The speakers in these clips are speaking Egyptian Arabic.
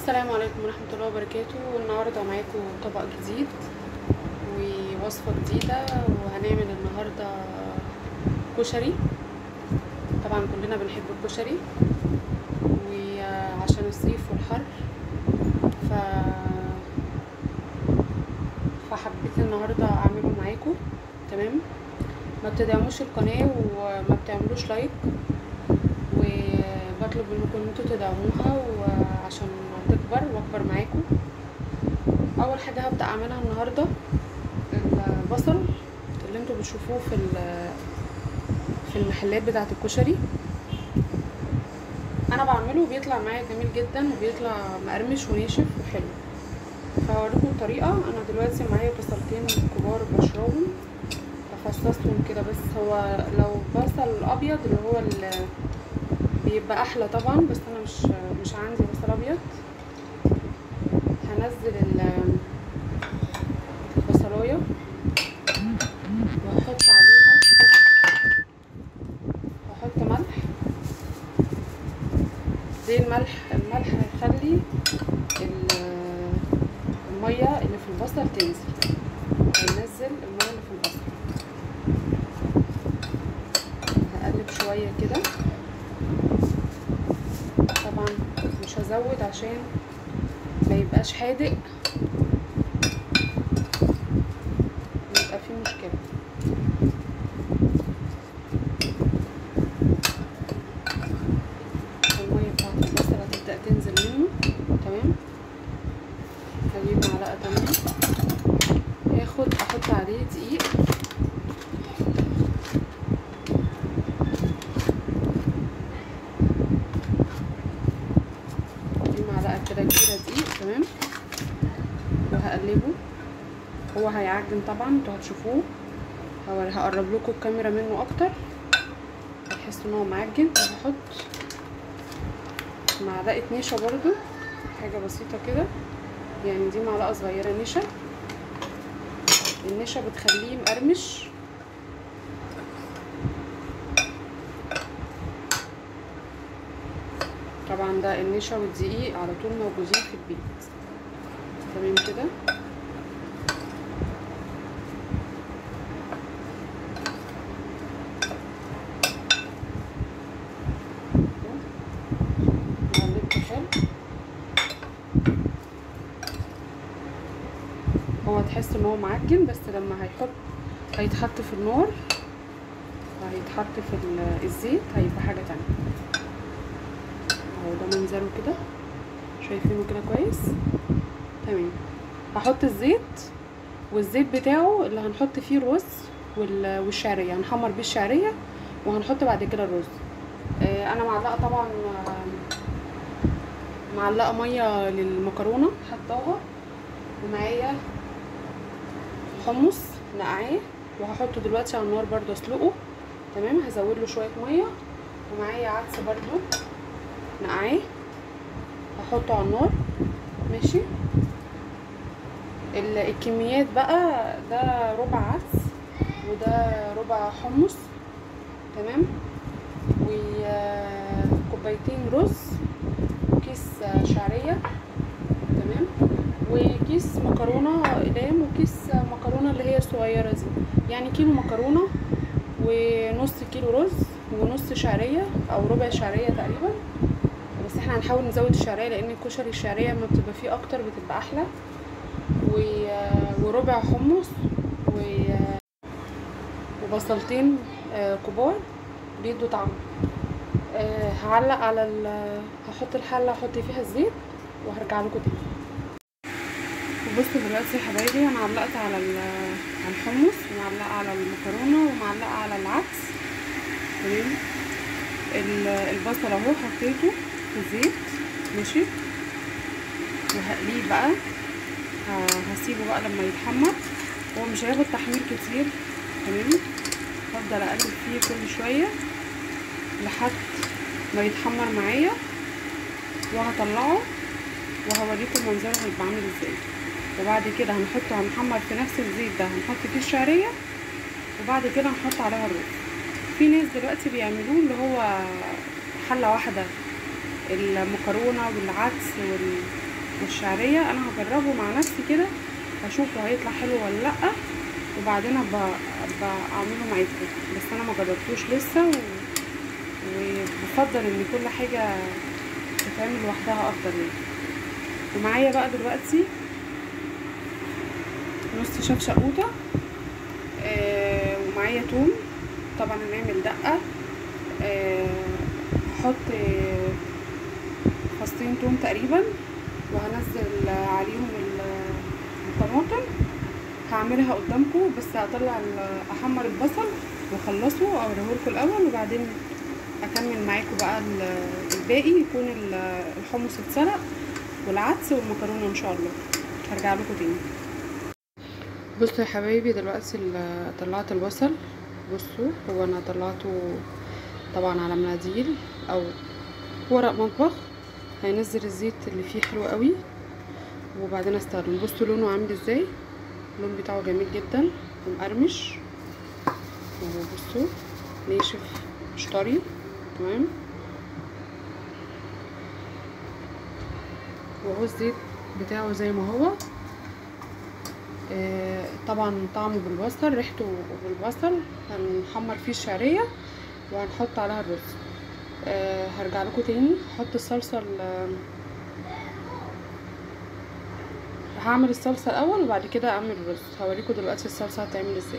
السلام عليكم ورحمة الله وبركاته النهاردة معاكم طبق جديد ووصفة جديدة وهنعمل النهاردة كشري طبعا كلنا بنحب الكشري وعشان الصيف والحر ف فحبيت النهاردة اعمله معاكم تمام ما بتدعموش القناة وما بتعملوش لايك وبطلب منكم ان انتوا تدعموها وعشان تكبر واكبر معاكم اول حاجه هبدا اعملها النهارده البصل اللي انتوا بتشوفوه في في المحلات بتاعه الكشري انا بعمله بيطلع معايا جميل جدا وبيطلع مقرمش وناشف وحلو فهوريكم الطريقه انا دلوقتي معايا بصلتين كبار بشربهم افصصهم كده بس هو لو بصل ابيض اللي هو اللي بيبقى احلى طبعا بس انا مش مش عندي بصل ابيض هنزل البصلايه وهحط عليها واحط ملح ليه الملح الملح هيخلي الميه اللي في البصل تنزل هنزل الميه اللي في البصل هقلب شويه كده طبعا مش هزود عشان ما يبقاش حادق ويبقى فيه مشكله الميه بتاعت البصل هتبدا تنزل منه تمام هجيب معلقه تانية هاخد احط عليه دقيق معلقه كده كبيره دقيق تمام وهقلبه هو هيعجن طبعا انتوا هتشوفوه هقرب لكم الكاميرا منه اكتر هتحسوا ان هو معجن وهحط معلقه نشا برضو حاجه بسيطه كده يعني دي معلقه صغيره نشا النشا بتخليه مقرمش طبعا ده النشا والدقيق على طول موجودين في البيت تمام كده قلبته حلو هو تحس ان هو معجن بس لما هيحط هيتحط في النار وهيتحط في الزيت هيبقى حاجه تانية اهو ده منظره كده شايفينه كده كويس تمام هحط الزيت والزيت بتاعه اللي هنحط فيه الرز والشعريه هنحمر بيه الشعريه وهنحط بعد كده الرز آه انا معلقه طبعا معلقه ميه للمكرونه حطاها ومعايا حمص نقعاه وهحطه دلوقتي على النار برده اسلقه تمام هزود له شويه ميه ومعايا عدس برده نقعاه هحطه على النار ماشي الكميات بقى ده ربع عدس وده ربع حمص تمام وكوبايتين رز وكيس شعريه تمام وكيس مكرونه اقلام وكيس مكرونه اللي هي الصغيره دي يعني كيلو مكرونه ونص كيلو رز ونص شعريه او ربع شعريه تقريبا بس احنا هنحاول نزود الشعريه لان الكشري الشعريه لما بتبقى فيه اكتر بتبقى احلى و... وربع حمص و... وبصلتين كبار بيدوا طعم هعلق على ال... هحط الحله احط فيها الزيت وهرجع لكم تاني بصوا دلوقتي يا حبايبي انا علقت على على الحمص ومعلقه على المكرونه ومعلقه على العدس تمام البصل اهو حطيته في الزيت ماشي وهقليه بقى هسيبه بقى لما يتحمر هو مش هياخد تحمير كتير تمام هفضل اقلب فيه كل شويه لحد ما يتحمر معايا وهطلعه وهوريكم منظره هيبقى عامل ازاي وبعد كده هنحطه هنحمر في نفس الزيت ده هنحط فيه الشعريه وبعد كده هنحط عليها الرز في ناس دلوقتي بيعملوه اللي هو حله واحده المكرونه والعدس وال... والشعريه انا هجربه مع نفسي كده اشوفه هيطلع حلو ولا لا وبعدين ابقى اعمله معاكم بس انا ما جربتوش لسه و... وبفضل ان كل حاجه تتعمل لوحدها افضل يعني ومعايا بقى دلوقتي نص شاف شقوطه آه ومعايا توم طبعا هنعمل دقه آه هحط فصين توم تقريبا وهنزل عليهم الطماطم هعملها قدامكم بس هطلع احمر البصل واخلصه اوريهولكم الاول وبعدين اكمل معاكم بقى الباقي يكون الحمص اتسلق والعدس والمكرونه ان شاء الله هرجع لكم تاني بصوا يا حبايبي دلوقتي طلعت البصل بصوا هو انا طلعته طبعا على مناديل او ورق مطبخ هينزل الزيت اللي فيه حلو قوي وبعدين استخدم بصوا لونه عامل ازاي اللون بتاعه جميل جدا ومقرمش وبصوا ناشف مش طري تمام وهو الزيت بتاعه زي ما هو آه طبعا طعمه بالبصل ريحته بالبصل هنحمر فيه الشعريه وهنحط عليها الرز آه هرجع لكم تاني هحط الصلصه هعمل الصلصه الاول وبعد كده اعمل الرز هوريكم دلوقتي الصلصه هتعمل ازاي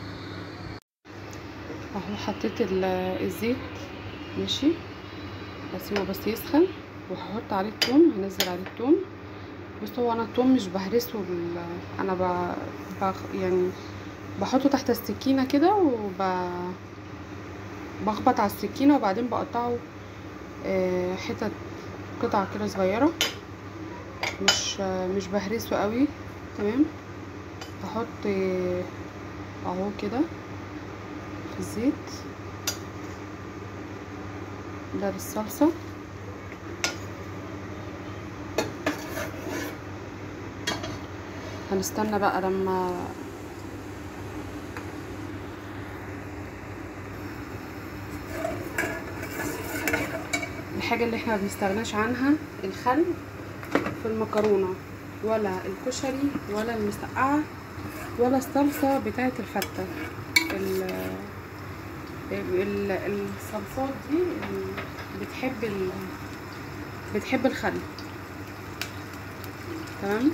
اهو حطيت الزيت ماشي هسيبه بس يسخن وهحط عليه الثوم هنزل عليه الثوم بصوا هو انا الثوم مش بهرسه انا ب... ب... يعني بحطه تحت السكينه كده وب بخبط على السكينه وبعدين بقطعه حتت قطع كده صغيره مش مش بهرسه قوي تمام بحط اهو كده في الزيت ده بالصلصه هنستنى بقى لما الحاجة اللي احنا ما بنستغناش عنها الخل في المكرونة ولا الكشري ولا المسقعة ولا الصلصة بتاعة الفتة ال ال الصلصات دي بتحب ال بتحب الخل تمام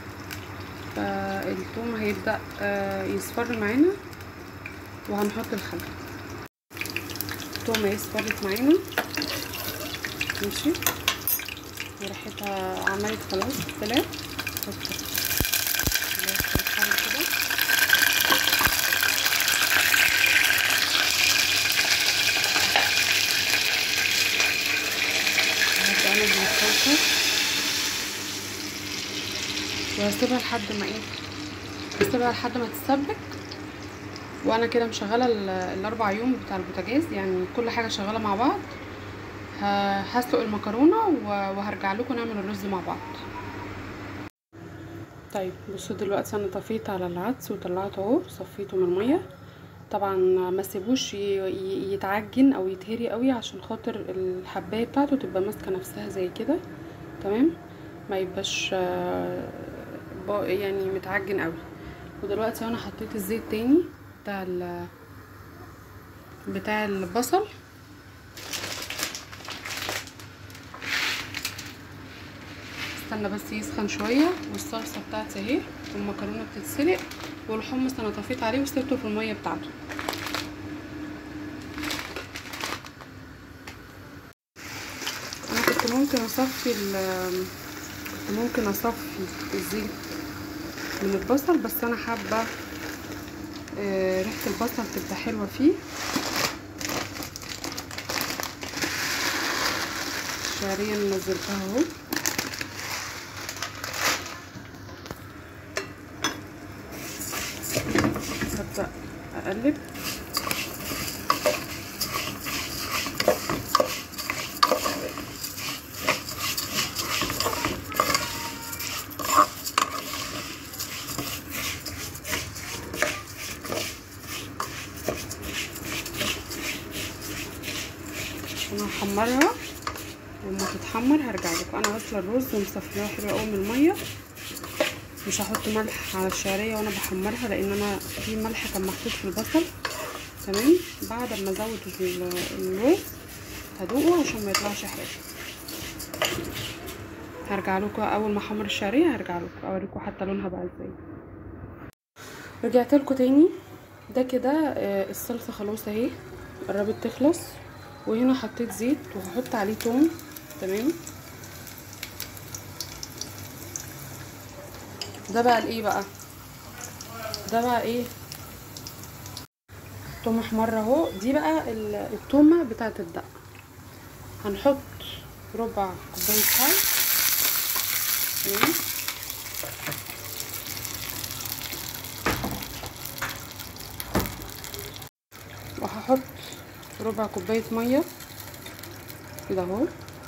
فالثوم هيبدأ يصفر معانا وهنحط الخل الثوم يصفرت معانا ماشي وريحتها عملت خلاص طلعت حط كده هتعمل بالصلصة وهسيبها لحد ما ايه هسيبها لحد ما تتسبك وانا كده مشغله الاربع يوم بتاع البوتاجاز يعني كل حاجه شغاله مع بعض هسلق المكرونه وهرجع لكم نعمل الرز مع بعض طيب بصوا دلوقتي انا طفيت على العدس وطلعته اهو صفيته من الميه طبعا ما سيبوش يتعجن او يتهري قوي عشان خاطر الحبايه بتاعته تبقى ماسكه نفسها زي كده تمام ما يبقاش يعني متعجن قوي ودلوقتي انا حطيت الزيت تاني بتاع بتاع البصل استنى بس يسخن شويه والصلصه بتاعتي اهي والمكرونه بتتسلق والحمص انا طفيت عليه وسبته في الميه بتاعته انا كنت ممكن اصفي كنت ممكن اصفي الزيت من البصل بس انا حابه آه ريحه البصل تبقى حلوه فيه الشعريه اللي نزلتها اهو هبدأ اقلب انا هحمرها تتحمر هرجع لكم انا غاسله الرز ومصفياه حلو قوي من الميه مش هحط ملح على الشعريه وانا بحمرها لان انا في ملح كان محطوط في البصل تمام بعد ما ازود الرز هدوقه عشان ما يطلعش حلو هرجع لكم اول ما احمر الشعريه هرجع لكم اوريكم حتى لونها بقى ازاي رجعت لكم تاني ده كده الصلصه خلاص اهي قربت تخلص وهنا حطيت زيت وهحط عليه توم تمام ده بقى الايه بقى ده بقى ايه توم احمر اهو دي بقى التومه بتاعه الدقه هنحط ربع كوبايه شاي تمام وهحط ربع كوبايه ميه كده اهو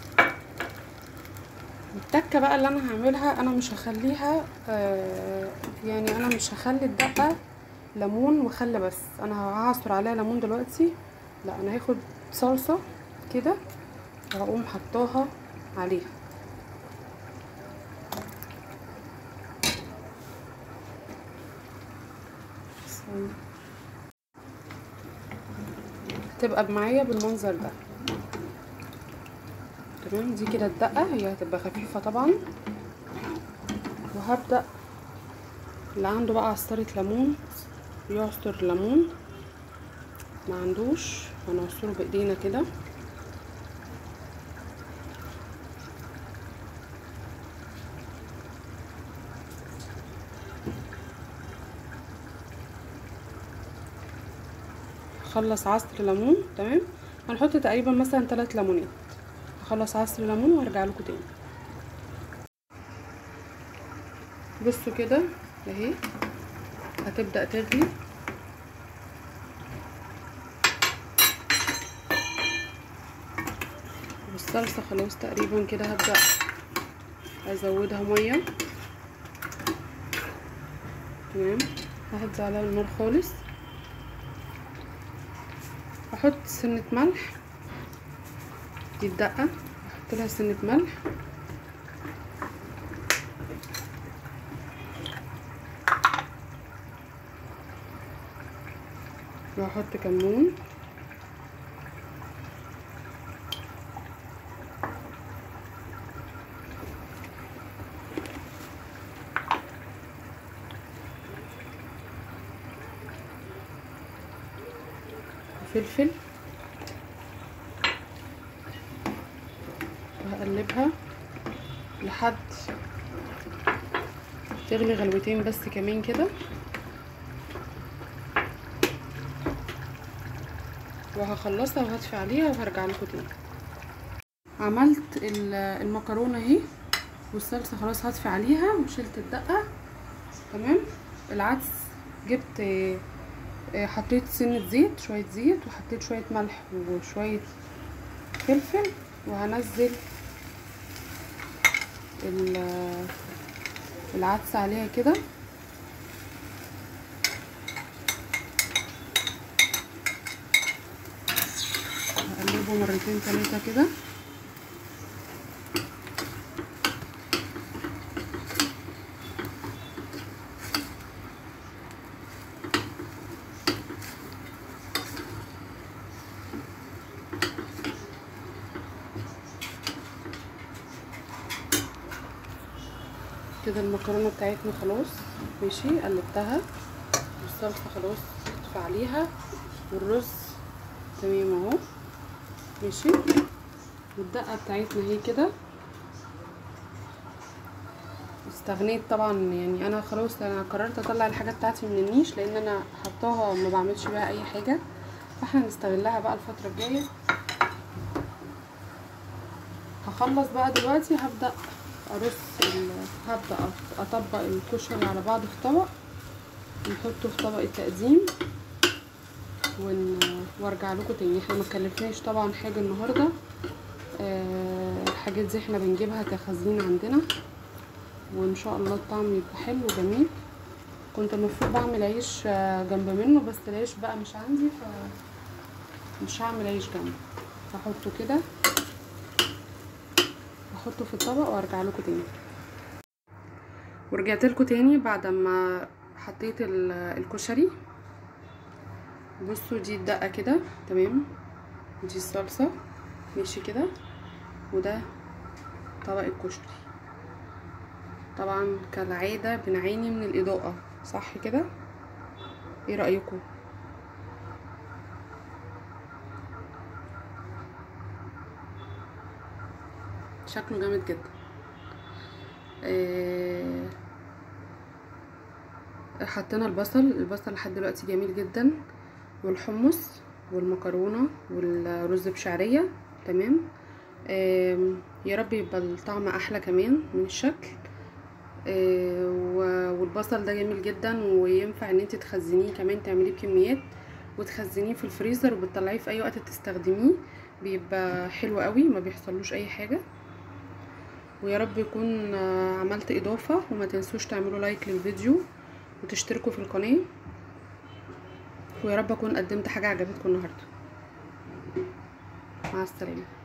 التكه بقى اللي انا هعملها انا مش هخليها آه يعني انا مش هخلي الدقه ليمون وخل بس انا هعصر عليها ليمون دلوقتي لا انا هاخد صلصه كده وهقوم حطاها عليها تبقى معايا بالمنظر ده تمام دي كده الدقه هي هتبقى خفيفه طبعا وهبدا اللي عنده بقى عصاره ليمون يعصر ليمون ما عندوش هنعصره بايدينا كده هخلص عصر ليمون تمام هنحط تقريبا مثلا 3 ليمونات هخلص عصر ليمون وارجع لكم تاني بصوا كده اهي هتبدا تغلي والصلصه خلاص تقريبا كده هبدا ازودها ميه تمام ههدي عليها النار خالص هحط سنه ملح دي الدقه احط لها سنه ملح وهحط كمون وفلفل وهقلبها لحد تغلي غلوتين بس كمان كده وهخلصها وهطفي عليها وهرجع لكم تاني عملت المكرونه اهي والصلصه خلاص هطفي عليها وشلت الدقه تمام العدس جبت حطيت سنه زيت شويه زيت وحطيت شويه ملح وشويه فلفل وهنزل العدس عليها كده هقلبه مرتين تلاتة كده كده المكرونه بتاعتنا خلاص ماشي قلبتها والصلصه خلاص اطفي عليها والرز تمام اهو ماشي والدقه بتاعتنا اهي كده استغنيت طبعا يعني انا خلاص انا قررت اطلع الحاجه بتاعتي من النيش لان انا حطاها ما بعملش بيها اي حاجه فاحنا نستغلها بقى الفتره الجايه هخلص بقى دلوقتي هبدا ارص هبدا اطبق الكشري على بعض في طبق نحطه في طبق التقديم ون... وارجع لكم تاني احنا ما كلفناش طبعا حاجه النهارده أه الحاجات دي احنا بنجيبها كخزين عندنا وان شاء الله الطعم يبقى حلو وجميل كنت المفروض بعمل عيش جنب منه بس العيش بقى مش عندي ف مش هعمل عيش جنبه هحطه كده هحطه في الطبق وارجع لكم تاني ورجعت لكم تاني بعد ما حطيت الكشري بصوا دي الدقه كده تمام دي الصلصه ماشي كده وده طبق الكشري طبعا كالعاده بنعاني من الاضاءه صح كده ايه رايكم شكله جامد جدا آه حطينا البصل البصل لحد دلوقتي جميل جدا والحمص والمكرونه والرز بشعريه تمام آه يا رب يبقى الطعم احلى كمان من الشكل آه والبصل ده جميل جدا وينفع ان انت تخزنيه كمان تعمليه بكميات وتخزنيه في الفريزر وبتطلعيه في اي وقت تستخدميه بيبقى حلو قوي ما بيحصلوش اي حاجه ويا رب يكون عملت اضافه وما تنسوش تعملوا لايك للفيديو وتشتركوا في القناه ويا رب اكون قدمت حاجه عجبتكم النهارده مع السلامه